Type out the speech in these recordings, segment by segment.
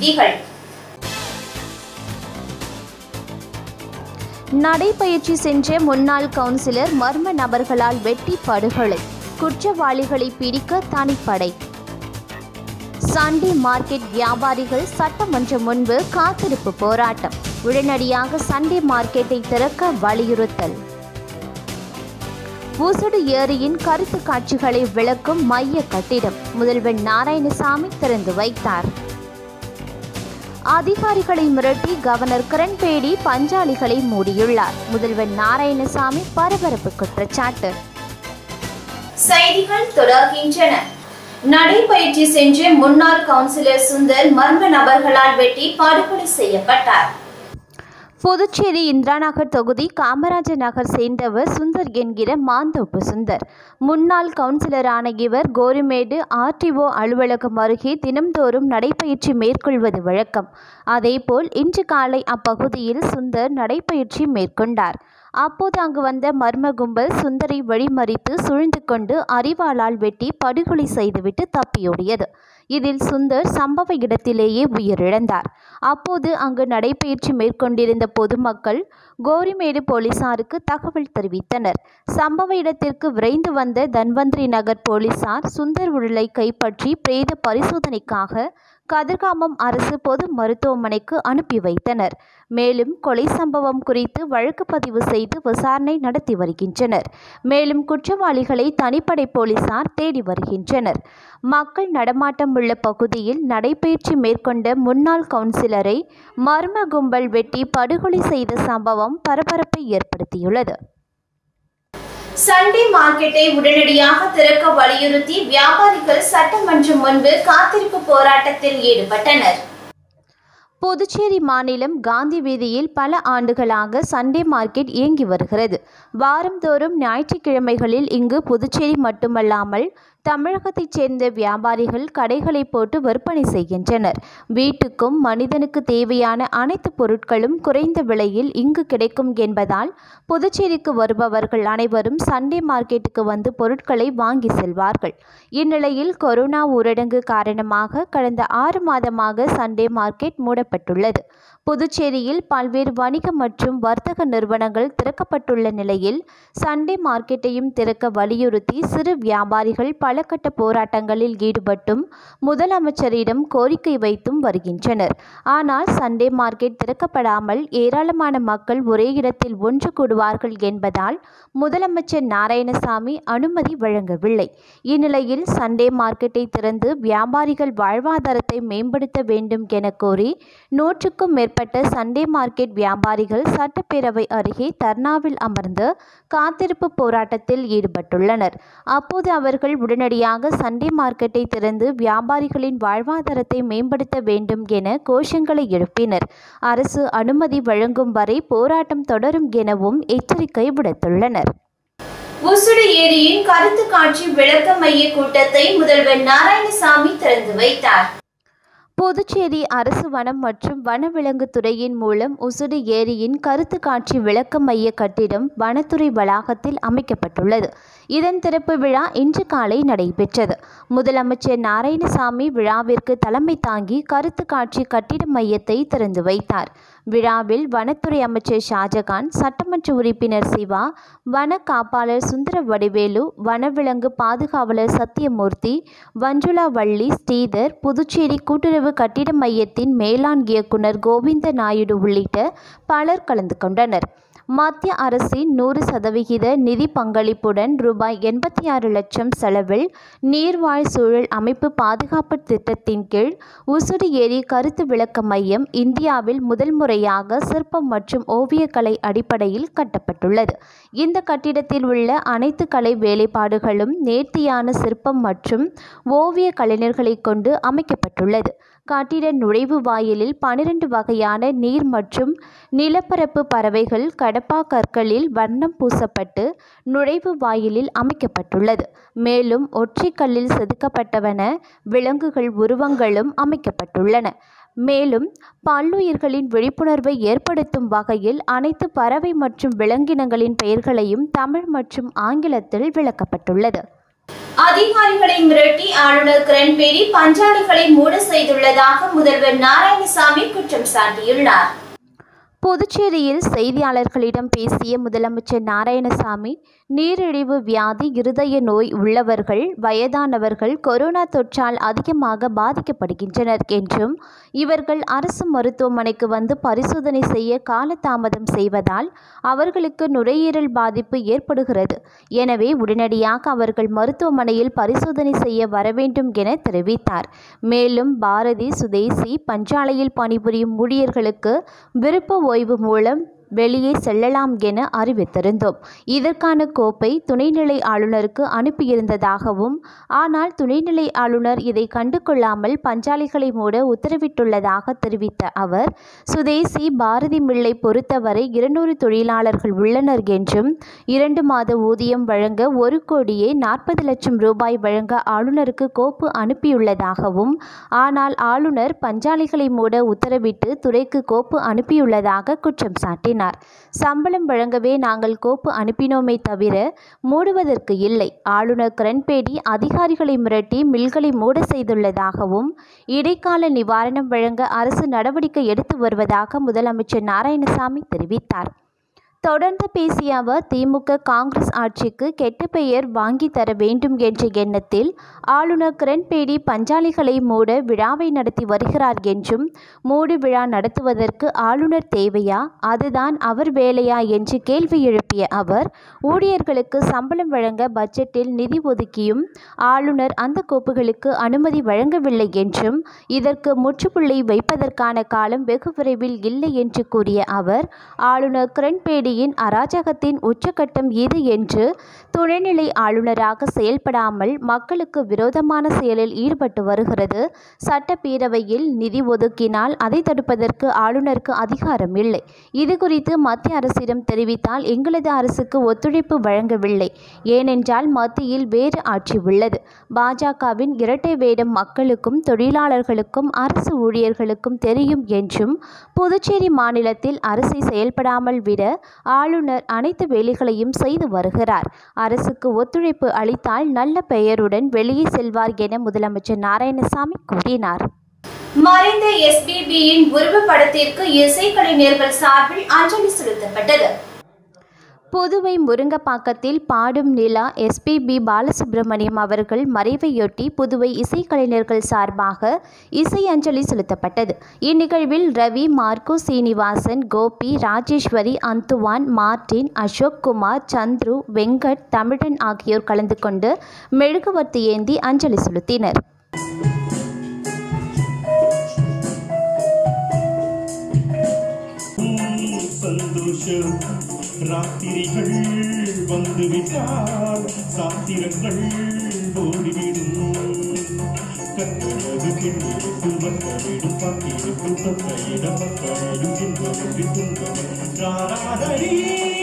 செய்திகள் நடைபயிற்சி சென்ற முன்னாள் கவுன்சிலர் மர்ம நபர்களால் வெட்டி படுகொலை குற்றவாளிகளை பிடிக்க தனிப்படை சண்டே மார்க்கெட் வியாபாரிகள் சட்டமன்றம் முன்பு காத்திருப்பு போராட்டம் உடனடியாக சண்டே மார்க்கெட்டை திறக்க வலியுறுத்தல் ஊசுடு ஏரியின் கருத்து காட்சிகளை விளக்கும் மைய கட்டிடம் முதல்வர் நாராயணசாமி திறந்து வைத்தார் அதிகாரிகளை மிரட்டி கவர்னர் கிரண்பேடி பஞ்சாலிகளை மூடியுள்ளார் முதல்வர் நாராயணசாமி பரபரப்பு குற்றச்சாட்டு செய்திகள் தொடர்கின்றன நடைபயிற்சி சென்ற முன்னாள் கவுன்சிலர் சுந்தர் மர்ம நபர்களால் வெட்டி படுகொலை செய்யப்பட்டார் புதுச்சேரி இந்திரா நகர் தொகுதி காமராஜர் நகர் சேர்ந்தவர் சுந்தர் என்கிற மாந்தோப்பு சுந்தர் முன்னாள் கவுன்சிலரான இவர் கோரிமேடு ஆர்டிஓ அலுவலகம் அருகே தினம்தோறும் நடைபயிற்சி மேற்கொள்வது வழக்கம் அதேபோல் இன்று காலை அப்பகுதியில் சுந்தர் நடைபயிற்சி மேற்கொண்டார் அப்போது அங்கு வந்த மர்ம கும்பல் சுந்தரை வழிமறித்து சூழ்ந்து கொண்டு அரிவாளால் வெட்டி படுகொலை செய்துவிட்டு தப்பியோடியது இதில் சுந்தர் சம்பவ இடத்திலேயே உயிரிழந்தார் அப்போது அங்கு நடைபயிற்சி மேற்கொண்டிருந்த பொதுமக்கள் கோரிமேடு போலீசாருக்கு தகவல் தெரிவித்தனர் சம்பவ இடத்திற்கு விரைந்து வந்த தன்வந்திரி நகர் போலீசார் சுந்தர் உடலை கைப்பற்றி பிரேத பரிசோதனைக்காக கதிர்காமம் அரசு பொது மருத்துவமனைக்கு அனுப்பி வைத்தனர் மேலும் கொலை சம்பவம் குறித்து வழக்கு பதிவு செய்து விசாரணை நடத்தி வருகின்றனர் மேலும் குற்றவாளிகளை தனிப்படை போலீசார் தேடி வருகின்றனர் மக்கள் நடமாட்டம் உள்ள பகுதியில் நடைபயிற்சி மேற்கொண்ட முன்னாள் கவுன்சிலரை மர்ம கும்பல் வெட்டி படுகொலை செய்த சம்பவம் பரபரப்பை ஏற்படுத்தியுள்ளது சண்டே மார்க்கெட்டை உடனடியாக திறக்க வலியுறுத்தி வியாபாரிகள் சட்டமன்றம் முன்பு காத்திருப்பு போராட்டத்தில் ஈடுபட்டனர் புதுச்சேரி மாநிலம் காந்தி வீதியில் பல ஆண்டுகளாக சண்டே மார்க்கெட் இயங்கி வருகிறது வாரந்தோறும் ஞாயிற்றுக்கிழமைகளில் இங்கு புதுச்சேரி மட்டுமல்லாமல் தமிழகத்தைச் சேர்ந்த வியாபாரிகள் கடைகளை போட்டு விற்பனை செய்கின்றனர் வீட்டுக்கும் மனிதனுக்கு தேவையான அனைத்து பொருட்களும் குறைந்த விலையில் இங்கு கிடைக்கும் என்பதால் புதுச்சேரிக்கு வருபவர்கள் அனைவரும் சண்டே மார்க்கெட்டுக்கு வந்து பொருட்களை வாங்கி செல்வார்கள் இந்நிலையில் கொரோனா ஊரடங்கு காரணமாக கடந்த ஆறு மாதமாக சண்டே மார்க்கெட் மூடப்பட்டுள்ளது புதுச்சேரியில் பல்வேறு வணிக மற்றும் வர்த்தக நிறுவனங்கள் திறக்கப்பட்டுள்ள நிலையில் சண்டே மார்க்கெட்டையும் திறக்க வலியுறுத்தி சிறு வியாபாரிகள் பல கட்ட போராட்டங்களில் ஈடுபட்டும் முதலமைச்சரிடம் கோரிக்கை வைத்தும் வருகின்றனர் ஆனால் சண்டே மார்க்கெட் திறக்கப்படாமல் ஏராளமான மக்கள் ஒரே இடத்தில் ஒன்று கூடுவார்கள் என்பதால் முதலமைச்சர் நாராயணசாமி அனுமதி வழங்கவில்லை இந்நிலையில் சண்டே மார்க்கெட்டை திறந்து வியாபாரிகள் வாழ்வாதாரத்தை மேம்படுத்த வேண்டும் என கோரி நூற்றுக்கும் மேற்பட்ட சண்டே மார்க்கெட் வியாபாரிகள் சட்டப்பேரவை அருகே தர்ணாவில் அமர்ந்து காத்திருப்பு போராட்டத்தில் ஈடுபட்டுள்ளனர் அப்போது அவர்கள் உடனடியாக சண்டே மார்க்கெட்டை திறந்து வியாபாரிகளின் வாழ்வாதாரத்தை மேம்படுத்த வேண்டும் என கோஷங்களை எழுப்பினர் அரசு அனுமதி வழங்கும் வரை போராட்டம் தொடரும் எனவும் எச்சரிக்கை விடுத்துள்ளனர் உசுடு ஏரியின் கருத்து காட்சி விளக்க மைய கூட்டத்தை முதல்வர் நாராயணசாமி திறந்து வைத்தார் புதுச்சேரி அரசு வனம் மற்றும் வனவிலங்கு துறையின் மூலம் உசுடு ஏரியின் கருத்து காட்சி விளக்க மைய கட்டிடம் வனத்துறை வளாகத்தில் அமைக்கப்பட்டுள்ளது இதன் திறப்பு விழா இன்று காலை நடைபெற்றது முதலமைச்சர் நாராயணசாமி விழாவிற்கு தலைமை தாங்கி கருத்து காட்சி கட்டிட மையத்தை திறந்து வைத்தார் விழாவில் வனத்துறை அமைச்சர் ஷாஜகான் சட்டமன்ற உறுப்பினர் சிவா வன காப்பாளர் சுந்தர வடிவேலு வனவிலங்கு பாதுகாவலர் சத்தியமூர்த்தி வஞ்சுளா வள்ளி ஸ்ரீதர் புதுச்சேரி கூட்டுறவு கட்டிட மையத்தின் மேலாண் இயக்குனர் கோவிந்த நாயுடு உள்ளிட்ட பலர் கலந்து கொண்டனர் மத்திய அரசின் நூறு சதவிகித நிதி பங்களிப்புடன் ரூபாய் எண்பத்தி ஆறு லட்சம் செலவில் நீர்வாழ் சூழல் அமைப்பு பாதுகாப்பு திட்டத்தின் கீழ் உசுடு ஏரி கருத்து விளக்க மையம் இந்தியாவில் முதல் முறையாக சிற்பம் மற்றும் ஓவியக்கலை அடிப்படையில் கட்டப்பட்டுள்ளது இந்த கட்டிடத்தில் உள்ள அனைத்து கலை வேலைப்பாடுகளும் நேர்த்தியான சிற்பம் மற்றும் ஓவிய கலைஞர்களை கொண்டு அமைக்கப்பட்டுள்ளது கட்டிட நுழைவு வாயிலில் பனிரெண்டு வகையான நீர் மற்றும் நிலப்பரப்பு பறவைகள் கடப்பா கற்களில் வண்ணம் பூசப்பட்டு நுழைவு வாயிலில் அமைக்கப்பட்டுள்ளது மேலும் ஒற்றைக்கல்லில் செதுக்கப்பட்டவன விலங்குகள் உருவங்களும் அமைக்கப்பட்டுள்ளன மேலும் பல்லுயிர்களின் விழிப்புணர்வை ஏற்படுத்தும் வகையில் அனைத்து பறவை மற்றும் விலங்கினங்களின் பெயர்களையும் தமிழ் மற்றும் ஆங்கிலத்தில் விளக்கப்பட்டுள்ளது அதிகாரிகளை மிரட்டி ஆளுநர் கிரண்பேடி பஞ்சாலைகளை மூட செய்துள்ளதாக முதல்வர் நாராயணசாமி குற்றம் சாட்டியுள்ளார் புதுச்சேரியில் செய்தியாளர்களிடம் பேசிய முதலமைச்சர் நாராயணசாமி நீரிழிவு வியாதி இருதய நோய் உள்ளவர்கள் வயதானவர்கள் கொரோனா தொற்றால் அதிகமாக பாதிக்கப்படுகின்றனர் என்றும் இவர்கள் அரசு மருத்துவமனைக்கு வந்து பரிசோதனை செய்ய காலதாமதம் செய்வதால் அவர்களுக்கு நுரையீரல் பாதிப்பு ஏற்படுகிறது எனவே உடனடியாக அவர்கள் மருத்துவமனையில் பரிசோதனை செய்ய வர வேண்டும் என தெரிவித்தார் மேலும் பாரதி சுதேசி பஞ்சாலையில் பணிபுரியும் ஊழியர்களுக்கு விருப்ப ஓய்வு மூலம் வெளியே செல்லலாம் என அறிவித்திருந்தோம் இதற்கான கோப்பை துணைநிலை ஆளுநருக்கு அனுப்பியிருந்ததாகவும் ஆனால் துணைநிலை ஆளுநர் இதை கண்டு கொள்ளாமல் பஞ்சாலைகளை மூட உத்தரவிட்டுள்ளதாக தெரிவித்த அவர் சுதேசி பாரதி மில்லை பொறுத்தவரை இருநூறு தொழிலாளர்கள் உள்ளனர் என்றும் இரண்டு மாத ஊதியம் வழங்க ஒரு கோடியே நாற்பது லட்சம் ரூபாய் வழங்க ஆளுநருக்கு கோப்பு அனுப்பியுள்ளதாகவும் ஆனால் ஆளுநர் பஞ்சாலைகளை மூட உத்தரவிட்டு துறைக்கு கோப்பு அனுப்பியுள்ளதாக குற்றம் சாட்டினார் சம்பளம் வழங்கவே நாங்கள் கோப்பு அனுப்பினோமே தவிர மூடுவதற்கு இல்லை ஆளுநர் கிரண்பேடி அதிகாரிகளை மிரட்டி மில்களை மூட செய்துள்ளதாகவும் இடைக்கால நிவாரணம் வழங்க அரசு நடவடிக்கை எடுத்து வருவதாக முதலமைச்சர் நாராயணசாமி தெரிவித்தார் தொடர்ந்து பேசிய அவர் திமுக காங்கிரஸ் ஆட்சிக்கு கெட்ட பெயர் வாங்கி தர வேண்டும் என்ற எண்ணத்தில் ஆளுநர் கிரண்பேடி பஞ்சாலைகளை மூட விழாவை நடத்தி வருகிறார் என்றும் மூடு விழா நடத்துவதற்கு ஆளுநர் தேவையா அதுதான் அவர் வேலையா என்று கேள்வி எழுப்பிய அவர் ஊழியர்களுக்கு சம்பளம் வழங்க பட்ஜெட்டில் நிதி ஒதுக்கியும் ஆளுநர் அந்த கோப்புகளுக்கு அனுமதி வழங்கவில்லை என்றும் இதற்கு முற்றுப்புள்ளி வைப்பதற்கான காலம் வெகு விரைவில் இல்லை என்று கூறிய அவர் ஆளுநர் கிரண்பேடியின் அராஜகத்தின் உச்சக்கட்டம் இது என்று துணைநிலை ஆளுநராக செயல்படாமல் மக்களுக்கு விரோதமான செயலில் ஈடுபட்டு வருகிறது சட்டப்பேரவையில் நிதி ஒதுக்கினால் அதை தடுப்பதற்கு ஆளுநருக்கு அதிகாரம் இல்லை இது குறித்து மத்திய அரசிடம் தெரிவித்தால் எங்களது அரசுக்கு ஒத்துழைப்பு வழங்கவில்லை ஏனென்றால் மத்தியில் வேறு ஆட்சி உள்ளது பாஜகவின் இரட்டை வேடம் மக்களுக்கும் தொழிலாளர்களுக்கும் அரசு ஊழியர்களுக்கும் தெரியும் என்றும் புதுச்சேரி மாநிலத்தில் அரசை செயல்படாமல் விட ஆளுநர் அனைத்து வேலைகளையும் செய்து வருகிறார் அரசுக்கு ஒத்துழைப்பு அளித்தால் நல்ல பெயருடன் வெளியே செல்வார் என முதலமைச்சர் நாராயணசாமி கூறினார் மறைந்த எஸ்பிபியின் உருவப்படத்திற்கு இசைக்கலைஞர்கள் சார்பில் அஞ்சலி செலுத்தப்பட்டது புதுவை முருங்கப்பாக்கத்தில் பாடும் நிலா எஸ்பிபி பாலசுப்ரமணியம் அவர்கள் மறைவையொட்டி புதுவை இசைக்கலைஞர்கள் சார்பாக இசை அஞ்சலி செலுத்தப்பட்டது இந்நிகழ்வில் ரவி மார்க்கோ சீனிவாசன் கோபி ராஜேஸ்வரி அந்துவான் மார்டின் அசோக் குமார் சந்துரு வெங்கட் தமிழன் ஆகியோர் கலந்து கொண்டு மெழுகுவர்த்தி ஏந்தி அஞ்சலி செலுத்தினர் சந்தோஷம் ராத்திரிகள் வந்துவிட்டால் சாத்திரங்கள் ஓடிவிடும் கத்தனது கிண்ணெடுத்து வந்தவிடும் பாத்திருக்கும் தொக்கையிடம் மக்களிடும் இன்பமின்றி துன்பம் ராராதரி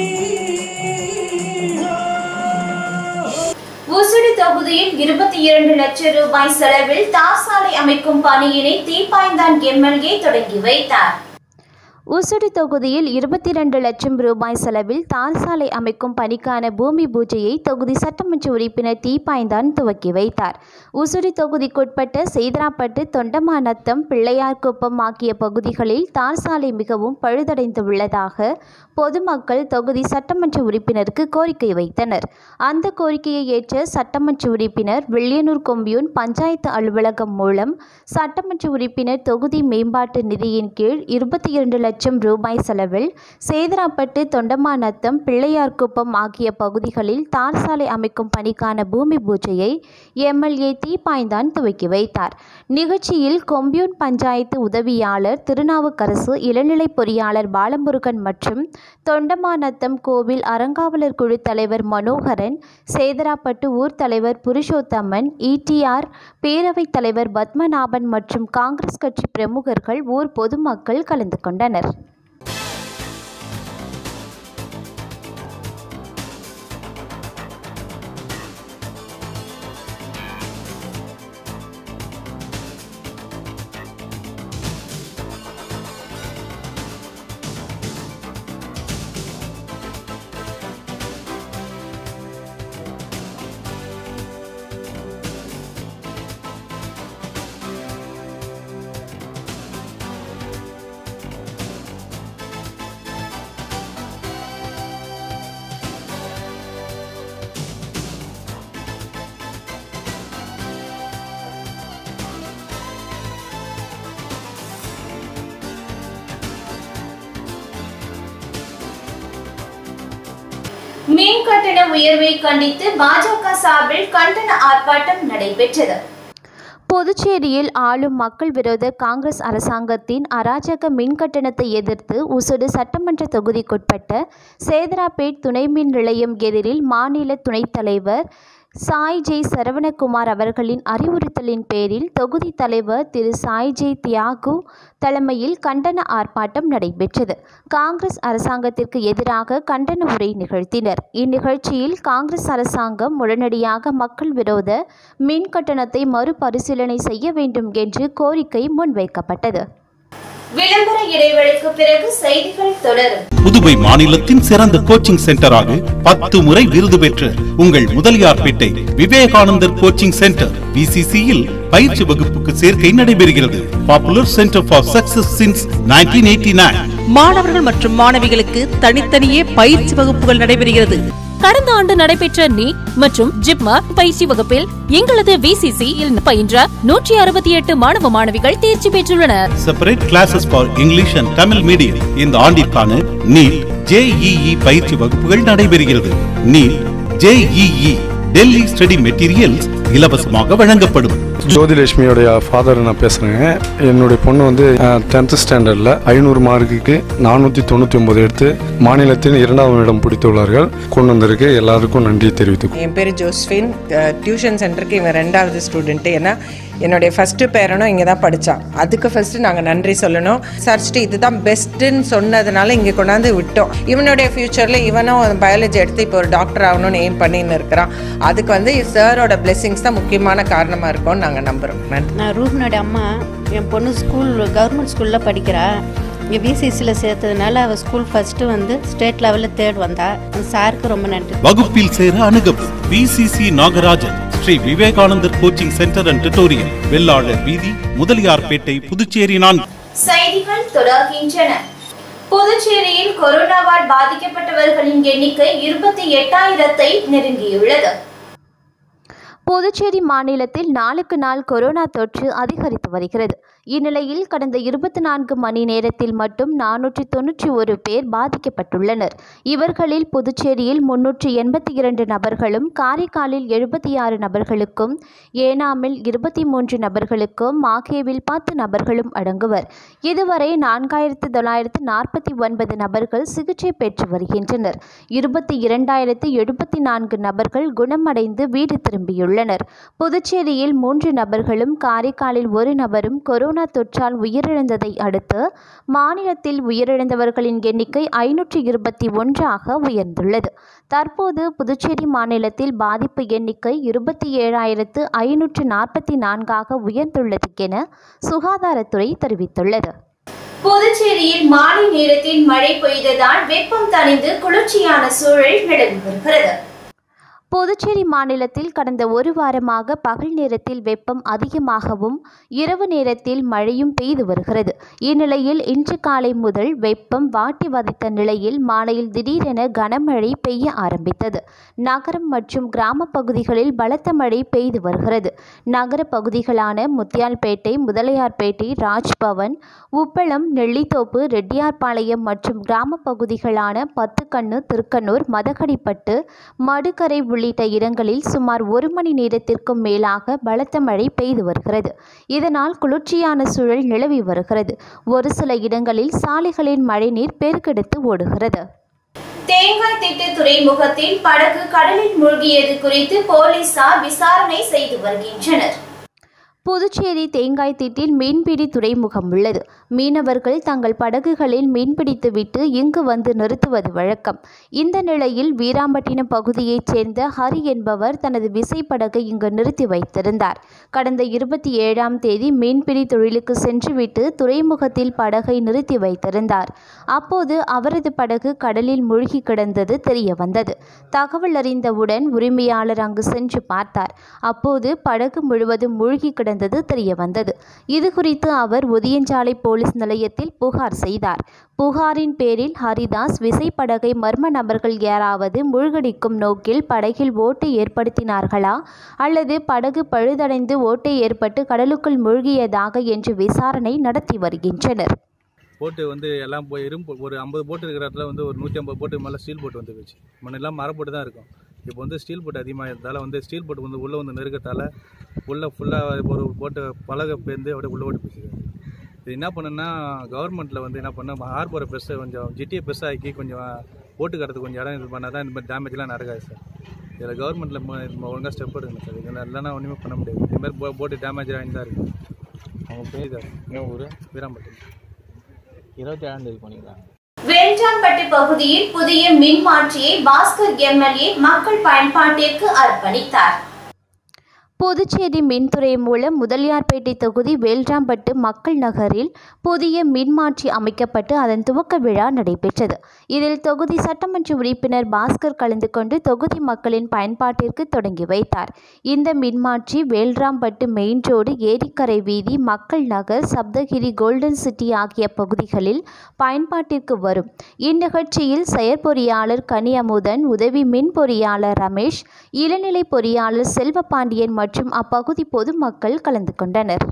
உசுடு தொகுதியில் இருபத்தி இரண்டு லட்சம் ரூபாய் செலவில் தார் சாலை அமைக்கும் பணியினை தீப்பாய்ந்தான் எம்எல்ஏ தொடங்கி வைத்தார் உசுடு தொகுதியில் இருபத்தி ரெண்டு லட்சம் ரூபாய் செலவில் தார் சாலை அமைக்கும் பணிக்கான பூமி பூஜையை தொகுதி சட்டமன்ற உறுப்பினர் தீபாய்ந்தான் துவக்கி வைத்தார் உசுடு தொகுதிக்குட்பட்ட செய்தராப்பட்டு தொண்டமாநத்தம் பிள்ளையார்குப்பம் ஆகிய பகுதிகளில் தார் சாலை மிகவும் பழுதடைந்துள்ளதாக பொதுமக்கள் தொகுதி சட்டமன்ற உறுப்பினருக்கு கோரிக்கை வைத்தனர் அந்த கோரிக்கையை ஏற்ற சட்டமன்ற உறுப்பினர் வில்லியனூர் கொம்பியூன் பஞ்சாயத்து அலுவலகம் மூலம் சட்டமன்ற உறுப்பினர் தொகுதி மேம்பாட்டு நிதியின் கீழ் இருபத்தி இரண்டு லட்சம் ரூபாய் செலவில் சேதராப்பட்டு தொண்டமாநத்தம் பிள்ளையார்குப்பம் ஆகிய பகுதிகளில் தார் சாலை அமைக்கும் பணிக்கான பூமி பூஜையை எம்எல்ஏ தீபாய்ந்தான் துவக்கி வைத்தார் நிகழ்ச்சியில் கொம்பியூன் பஞ்சாயத்து உதவியாளர் திருநாவுக்கரசு இளநிலை பொறியாளர் பாலமுருகன் மற்றும் தொண்டமாநத்தம் கோவில் அறங்காவலர் குழு தலைவர் மனோகரன் சேதராப்பட்டு ஊர் தலைவர் புருஷோத்தமன் இடிஆர் பேரவைத் தலைவர் பத்மநாபன் மற்றும் காங்கிரஸ் கட்சி பிரமுகர்கள் ஊர் பொதுமக்கள் கலந்து கொண்டனர் மின் கட்டண உயர்வை கண்டித்து பாஜக சார்பில் கண்டன ஆர்ப்பாட்டம் நடைபெற்றது புதுச்சேரியில் ஆளும் மக்கள் விரோத காங்கிரஸ் அரசாங்கத்தின் அராஜக மின் கட்டணத்தை எதிர்த்து உசுடு சட்டமன்ற தொகுதிக்குட்பட்ட சேதராப்பேட் துணை மின் நிலையம் எதிரில் மாநில துணைத் தலைவர் சாய் ஜெய் சரவணகுமார் அவர்களின் அறிவுறுத்தலின் பேரில் தொகுதி தலைவர் திரு சாய் ஜெய் தியாகு தலைமையில் கண்டன ஆர்ப்பாட்டம் நடைபெற்றது காங்கிரஸ் அரசாங்கத்திற்கு எதிராக கண்டன உரை நிகழ்த்தினர் இந்நிகழ்ச்சியில் காங்கிரஸ் அரசாங்கம் உடனடியாக மக்கள் விரோத மின் கட்டணத்தை மறுபரிசீலனை செய்ய வேண்டும் என்று கோரிக்கை முன்வைக்கப்பட்டது விளம்பர இடைவெளிக்கு பிறகு செய்திகள் தொடரும் புதுவை மாநிலத்தின் சிறந்த கோச்சிங் சென்டராக பத்து முறை விருது பெற்ற உங்கள் முதலியார்பேட்டை விவேகானந்தர் கோச்சிங் சென்டர் பிசிசியில் பயிற்சி வகுப்புக்கு சேர்க்கை நடைபெறுகிறது popular centre for success since 1989 மாணவர்கள் மற்றும் மாணவிகளுக்கு தனித்தனியே பயிற்சி வகுப்புகள் நடைபெறுகிறது கடந்த ஆண்டு நடைபெற்ற நீட் மற்றும் ஜிப்மா பயிற்சி வகுப்பில் எங்களது விசிசி இல் பயின்ற நூற்றி அறுபத்தி எட்டு மாணவ மாணவிகள் தேர்ச்சி பெற்றுள்ளனர் separate classes for English and Tamil medium இந்த ஆண்டிற்கான நீட் ஜேஇஇ பயிற்சி வகுப்புகள் நடைபெறுகிறது NEET JEE Delhi study materials இலவசமாக வழங்கப்படும் ஜோதிலட்சுமியோடைய ஃபாதர் நான் பேசுகிறேங்க என்னுடைய பொண்ணு வந்து டென்த்து ஸ்டாண்டர்டில் ஐநூறு மார்க்குக்கு நானூற்றி தொண்ணூற்றி ஒம்பது எடுத்து மாநிலத்தின் இரண்டாவது இடம் பிடித்துள்ளார்கள் கொண்டு வந்திருக்கு எல்லாருக்கும் நன்றி தெரிவித்துக் என் பேர் ஜோஸ்ஃபின் டியூஷன் சென்டருக்கு இவன் ரெண்டாவது ஸ்டூடெண்ட்டு ஏன்னா என்னுடைய ஃபஸ்ட்டு பேரனும் இங்கே தான் படித்தான் அதுக்கு ஃபஸ்ட்டு நாங்கள் நன்றி சொல்லணும் சர்ச்சிட்டு இதுதான் பெஸ்ட்டுன்னு சொன்னதுனால இங்கே கொண்டாந்து விட்டோம் இவனுடைய ஃப்யூச்சரில் இவனும் பயாலஜி எடுத்து இப்போ ஒரு டாக்டர் ஆகணும்னு எய்ம் பண்ணின்னு இருக்கிறான் அதுக்கு வந்து சாரோட பிளெஸிங்ஸ் தான் முக்கியமான காரணமாக இருக்கும்னு நாங்கள் நம்புகிறோம் நன்றி நான் ரூஹ்னோட அம்மா என் பொண்ணு ஸ்கூல் கவர்மெண்ட் ஸ்கூலில் படிக்கிறா இங்கே விசிசியில் சேர்த்ததுனால அவள் ஸ்கூல் ஃபஸ்ட்டு வந்து ஸ்டேட் லெவலில் தேர்ட் வந்தா அந்த சாருக்கு ரொம்ப நன்றி வகுப்பில் சேர அணுகவும் PCC Nagarajan Sri Vivekanandar coaching centre and tutorial Vellalar வீதி முதலியார்பேட்டை புதுச்சேரி நான்கு செய்திகள் தொடர்கின்றன புதுச்சேரியில் கொரோனாவால் பாதிக்கப்பட்டவர்களின் எண்ணிக்கை இருபத்தி எட்டாயிரத்தை நெருங்கியுள்ளது புதுச்சேரி மாநிலத்தில் நாளுக்கு நாள் கொரோனா தொற்று அதிகரித்து வருகிறது இந்நிலையில் கடந்த இருபத்தி நான்கு மணி நேரத்தில் மட்டும் நானூற்றி தொன்னூற்றி ஒரு பேர் பாதிக்கப்பட்டுள்ளனர் இவர்களில் புதுச்சேரியில் முன்னூற்றி எண்பத்தி இரண்டு நபர்களும் காரைக்காலில் எழுபத்தி ஆறு நபர்களுக்கும் ஏனாமில் இருபத்தி மூன்று நபர்களுக்கும் மாகேவில் பத்து நபர்களும் அடங்குவர் இதுவரை நான்காயிரத்து தொள்ளாயிரத்து நாற்பத்தி ஒன்பது நபர்கள் சிகிச்சை பெற்று வருகின்றனர் இருபத்தி இரண்டாயிரத்து எழுபத்தி நான்கு நபர்கள் குணமடைந்து வீடு திரும்பியுள்ளனர் புதுச்சேரியில் மூன்று நபர்களும் காரைக்காலில் ஒரு நபரும் கொரோனா தொற்றால் உயிரிழந்ததை அடுத்து மாநிலத்தில் உயிரிழந்தவர்களின் எண்ணிக்கை ஐநூற்றி இருபத்தி ஒன்றாக உயர்ந்துள்ளது தற்போது புதுச்சேரி மாநிலத்தில் பாதிப்பு எண்ணிக்கை இருபத்தி ஏழாயிரத்து ஐநூற்று நாற்பத்தி நான்காக உயர்ந்துள்ளது என சுகாதாரத்துறை தெரிவித்துள்ளது புதுச்சேரியில் மாலை நேரத்தில் மழை பெய்ததால் வெப்பம் தணிந்து குளிர்ச்சியான சூழல் நிலவி வருகிறது புதுச்சேரி மாநிலத்தில் கடந்த ஒரு வாரமாக பகல் நேரத்தில் வெப்பம் அதிகமாகவும் இரவு நேரத்தில் மழையும் பெய்து வருகிறது இந்நிலையில் இன்று காலை முதல் வெப்பம் வாட்டி வதைத்த நிலையில் மாலையில் திடீரென கனமழை பெய்ய ஆரம்பித்தது நகரம் மற்றும் கிராம பகுதிகளில் பலத்த மழை பெய்து வருகிறது நகர பகுதிகளான முத்தியால்பேட்டை முதலியார்பேட்டை ராஜ்பவன் உப்பளம் நெல்லித்தோப்பு ரெட்டியார்பாளையம் மற்றும் கிராம பகுதிகளான பத்துக்கண்ணு திருக்கனூர் மதகடிப்பட்டு மடுக்கரை உள்ளிட்ட இடங்களில் சுமார் ஒரு மணி நேரத்திற்கும் மேலாக பலத்த மழை பெய்து வருகிறது இதனால் குளிர்ச்சியான சூழல் நிலவி வருகிறது ஒரு சில இடங்களில் சாலைகளின் மழைநீர் பெருக்கெடுத்து ஓடுகிறது தேங்காய் திட்டு துறைமுகத்தில் படகு கடலில் மூழ்கியது குறித்து போலீசார் விசாரணை செய்து வருகின்றனர் புதுச்சேரி தேங்காய் திட்டில் மீன்பிடி துறைமுகம் உள்ளது மீனவர்கள் தங்கள் படகுகளில் மீன்பிடித்துவிட்டு இங்கு வந்து நிறுத்துவது வழக்கம் இந்த நிலையில் வீராம்பட்டினம் பகுதியைச் சேர்ந்த ஹரி என்பவர் தனது விசைப்படகை இங்கு நிறுத்தி வைத்திருந்தார் கடந்த இருபத்தி ஏழாம் தேதி மீன்பிடி தொழிலுக்கு சென்றுவிட்டு துறைமுகத்தில் படகை நிறுத்தி வைத்திருந்தார் அப்போது அவரது படகு கடலில் மூழ்கி கிடந்தது தெரிய வந்தது தகவல் அறிந்தவுடன் உரிமையாளர் அங்கு சென்று பார்த்தார் அப்போது படகு முழுவதும் மூழ்கி கிடந்தது தெரிய வந்தது இது குறித்து அவர் ஒதியஞ்சாலை போலீஸ் நிலையத்தில் புகார் செய்தார் புகாரின் பேரில் ஹரிதாஸ் விசைப்படகை மர்ம நபர்கள் யாராவது மூழ்கடிக்கும் நோக்கில் படகில் ஓட்டை ஏற்படுத்தினார்களா அல்லது படகு பழுதடைந்து ஓட்டை ஏற்பட்டு கடலுக்குள் மூழ்கியதாக என்று விசாரணை நடத்தி வருகின்றனர் போட்டு வந்து எல்லாம் போய் இரும்பு ஒரு ஐம்பது போட்டு இருக்கிற இடத்துல வந்து ஒரு நூற்றி ஐம்பது போட்டுக்கு மேலே ஸ்டீல் போட்டு வந்து போச்சு முன்னெல்லாம் மர போட்டு தான் இருக்கும் இப்போ வந்து ஸ்டீல் போட்டு அதிகமாக இருந்தால வந்து ஸ்டீல் போட்டு வந்து உள்ளே வந்து நெருக்கத்தால் உள்ளே ஃபுல்லாக ஒரு போட்டு பலகை பேர்ந்து அப்படியே உள்ளே ஓட்டு போச்சு இது என்ன பண்ணுன்னா கவர்மெண்ட்டில் வந்து என்ன பண்ண ஹார்பரை பெருசாக கொஞ்சம் ஜிட்டியை பெருசாக்கி கொஞ்சம் போட்டு கட்டுறதுக்கு கொஞ்சம் இடம் இது பண்ணால் தான் இந்த மாதிரி டேமேஜ்லாம் நடக்காது சார் இதில் கவர்மெண்ட்டில் ஒழுங்காக ஸ்டெப் எடுக்கணும் சார் இதில் இல்லைன்னா ஒன்றுமே பண்ண முடியாது இந்த மாதிரி போ போட்டு டேமேஜ் ஆகி தான் இருக்கும் அவங்க பேர் என்ன ஊர் வீராம்பட்டி இருபத்தி ஏழாம் தேதி பண்ணிக்கிறாங்க வேல்டாம்பட்டி பகுதியில் புதிய மின் மாற்றியை பாஸ்கர் எம்எல்ஏ மக்கள் பயன்பாட்டிற்கு அர்ப்பணித்தார் புதுச்சேரி மின்துறை மூலம் முதலியார்பேட்டை தொகுதி வேல்ராம்பட்டு மக்கள் நகரில் புதிய மின்மாற்றி அமைக்கப்பட்டு அதன் துவக்க விழா நடைபெற்றது இதில் தொகுதி சட்டமன்ற உறுப்பினர் பாஸ்கர் கலந்து கொண்டு தொகுதி மக்களின் பயன்பாட்டிற்கு தொடங்கி வைத்தார் இந்த மின்மாற்றி வேல்ராம்பட்டு மெயின் ரோடு ஏரிக்கரை வீதி மக்கள் நகர் சப்தகிரி கோல்டன் சிட்டி ஆகிய பகுதிகளில் பயன்பாட்டிற்கு வரும் இந்நிகழ்ச்சியில் செயற்பொறியாளர் கனி அமுதன் உதவி மின் பொறியாளர் ரமேஷ் இளநிலை பொறியாளர் செல்வபாண்டியன் மற்றும் அப்பகுதி பொதுமக்கள் கலந்து கொண்டனர்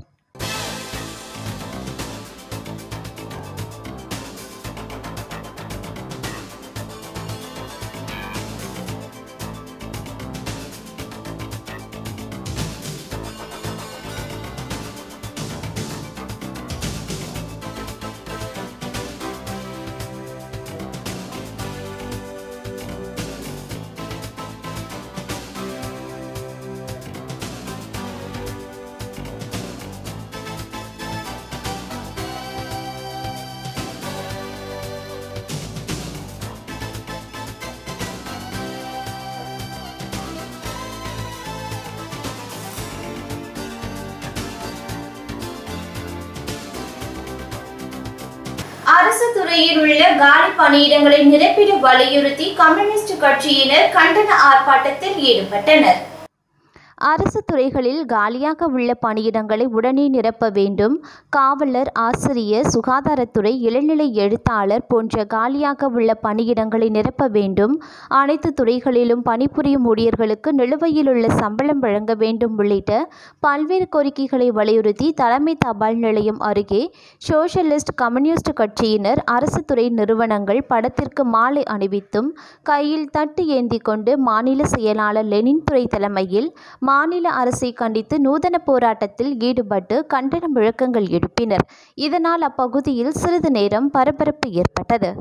அரசு துறையில் உள்ள காலி பணியிடங்களை நிரப்பிட வலியுறுத்தி கம்யூனிஸ்ட் கட்சியினர் கண்டன ஆர்ப்பாட்டத்தில் ஈடுபட்டனர் அரசு துறைகளில் காலியாக உள்ள பணியிடங்களை உடனே நிரப்ப வேண்டும் காவலர் ஆசிரியர் சுகாதாரத்துறை இளநிலை எழுத்தாளர் போன்ற காலியாக உள்ள பணியிடங்களை நிரப்ப வேண்டும் அனைத்து துறைகளிலும் பணிபுரியும் ஊழியர்களுக்கு நிலுவையில் உள்ள சம்பளம் வழங்க வேண்டும் உள்ளிட்ட பல்வேறு கோரிக்கைகளை வலியுறுத்தி தலைமை தபால் நிலையம் அருகே சோஷலிஸ்ட் கம்யூனிஸ்ட் கட்சியினர் அரசு துறை நிறுவனங்கள் படத்திற்கு மாலை அணிவித்தும் கையில் தட்டு ஏந்தி கொண்டு மாநில செயலாளர் லெனின் துறை தலைமையில் மாநில அரசை கண்டித்து நூதன போராட்டத்தில் ஈடுபட்டு கண்டன முழக்கங்கள் எழுப்பினர் இதனால் அப்பகுதியில் சிறிது நேரம் பரபரப்பு ஏற்பட்டது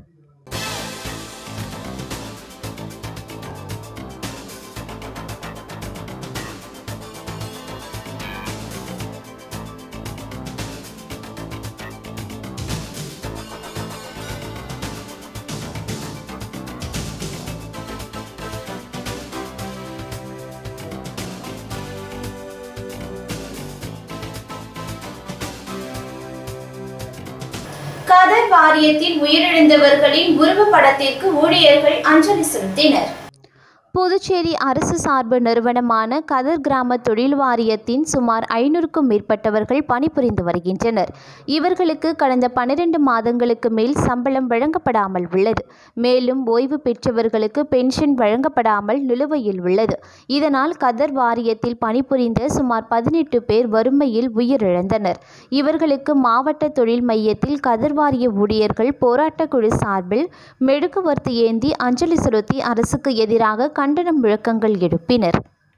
கதர் வாரியத்தில் உயிரிழந்தவர்களின் உருவப்படத்திற்கு ஊழியர்கள் அஞ்சலி செலுத்தினர் புதுச்சேரி அரசு சார்பு நிறுவனமான கதர் கிராம தொழில் வாரியத்தின் சுமார் ஐநூறுக்கும் மேற்பட்டவர்கள் பணிபுரிந்து வருகின்றனர் இவர்களுக்கு கடந்த பன்னிரண்டு மாதங்களுக்கு மேல் சம்பளம் வழங்கப்படாமல் உள்ளது மேலும் ஓய்வு பெற்றவர்களுக்கு பென்ஷன் வழங்கப்படாமல் நிலுவையில் உள்ளது இதனால் கதர் வாரியத்தில் பணிபுரிந்த சுமார் பதினெட்டு பேர் வறுமையில் உயிரிழந்தனர் இவர்களுக்கு மாவட்ட தொழில் மையத்தில் கதர் வாரிய ஊழியர்கள் போராட்டக் குழு சார்பில் மெழுகுவர்த்தி ஏந்தி அஞ்சலி செலுத்தி அரசுக்கு எதிராக கண்டன முழக்கங்கள் எழுப்பினர்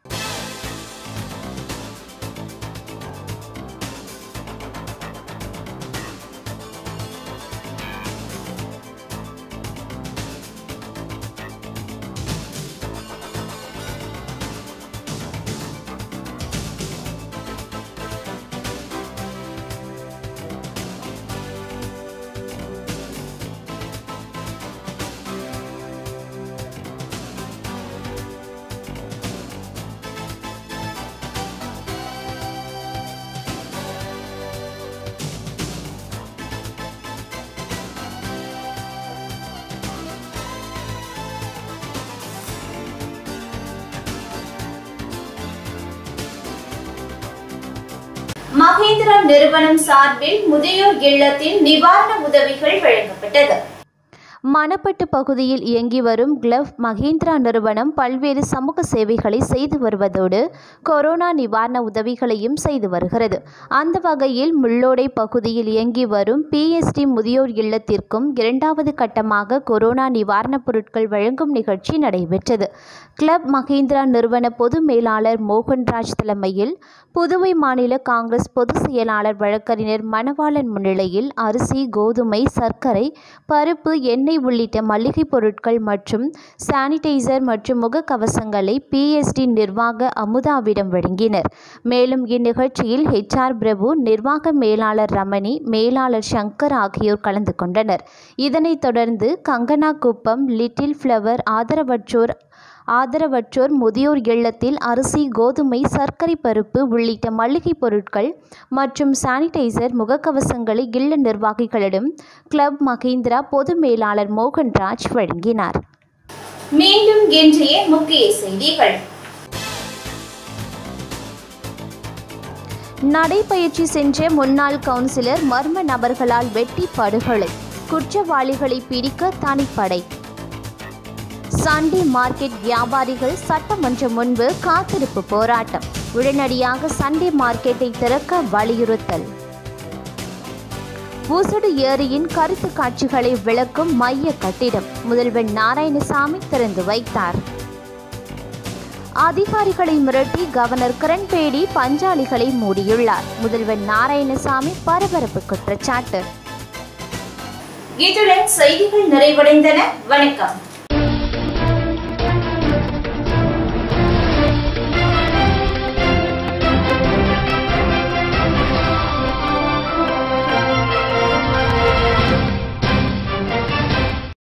மகேந்திரா நிறுவனம் சார்பில் முதியோர் இல்லத்தில் நிவாரண உதவிகள் வழங்கப்பட்டது மணப்பட்டு பகுதியில் இயங்கி வரும் கிளவ் மகேந்திரா நிறுவனம் பல்வேறு சமூக சேவைகளை செய்து வருவதோடு கொரோனா நிவாரண உதவிகளையும் செய்து வருகிறது அந்த வகையில் முள்ளோடை பகுதியில் இயங்கி வரும் பிஎஸ்டி முதியோர் இல்லத்திற்கும் இரண்டாவது கட்டமாக கொரோனா நிவாரணப் பொருட்கள் வழங்கும் நிகழ்ச்சி நடைபெற்றது கிளப் மகேந்திரா நிறுவன பொது மேலாளர் மோகன்ராஜ் தலைமையில் புதுவை மாநில காங்கிரஸ் பொதுச் செயலாளர் வழக்கறிஞர் மணவாளன் முன்னிலையில் அரிசி கோதுமை சர்க்கரை பருப்பு எண்ணெய் உள்ளிட்ட மளிகை பொருட்கள் மற்றும் சானிடைசர் மற்றும் முகக்கவசங்களை பிஎஸ்டி நிர்வாக அமுதாவிடம் வழங்கினர் மேலும் இந்நிகழ்ச்சியில் ஹெச்ஆர் பிரபு நிர்வாக மேலாளர் ரமணி மேலாளர் சங்கர் ஆகியோர் கலந்து கொண்டனர் இதனைத் தொடர்ந்து கங்கனா குப்பம் லிட்டில் ஃப்ளவர் ஆதரவற்றோர் ஆதரவற்றோர் முதியோர் இல்லத்தில் அரிசி கோதுமை சர்க்கரை பருப்பு உள்ளிட்ட மளிகை பொருட்கள் மற்றும் சானிடைசர் முகக்கவசங்களை இல்ல நிர்வாகிகளிடம் கிளப் மகேந்திரா பொது மேலாளர் மோகன்ராஜ் வழங்கினார் மீண்டும் இன்றைய முக்கிய செய்திகள் நடைபயிற்சி சென்ற முன்னாள் கவுன்சிலர் மர்ம நபர்களால் வெட்டி படுகொலை குற்றவாளிகளை பிடிக்க தனிப்படை சண்டே மார்க்கெட் வியாபாரிகள் சட்டமன்றம் முன்பு காத்திருப்பு போராட்டம் உடனடியாக சண்டே மார்க்கெட்டை திறக்க வலியுறுத்தல் ஊசுடு ஏரியின் கருத்து காட்சிகளை விளக்கும் மைய கட்டிடம் முதல்வர் நாராயணசாமி திறந்து வைத்தார் அதிகாரிகளை மிரட்டி கவர்னர் கிரண்பேடி பஞ்சாலிகளை மூடியுள்ளார் முதல்வர் நாராயணசாமி பரபரப்பு குற்றச்சாட்டு இத்துடன் செய்திகள் நிறைவடைந்தன வணக்கம்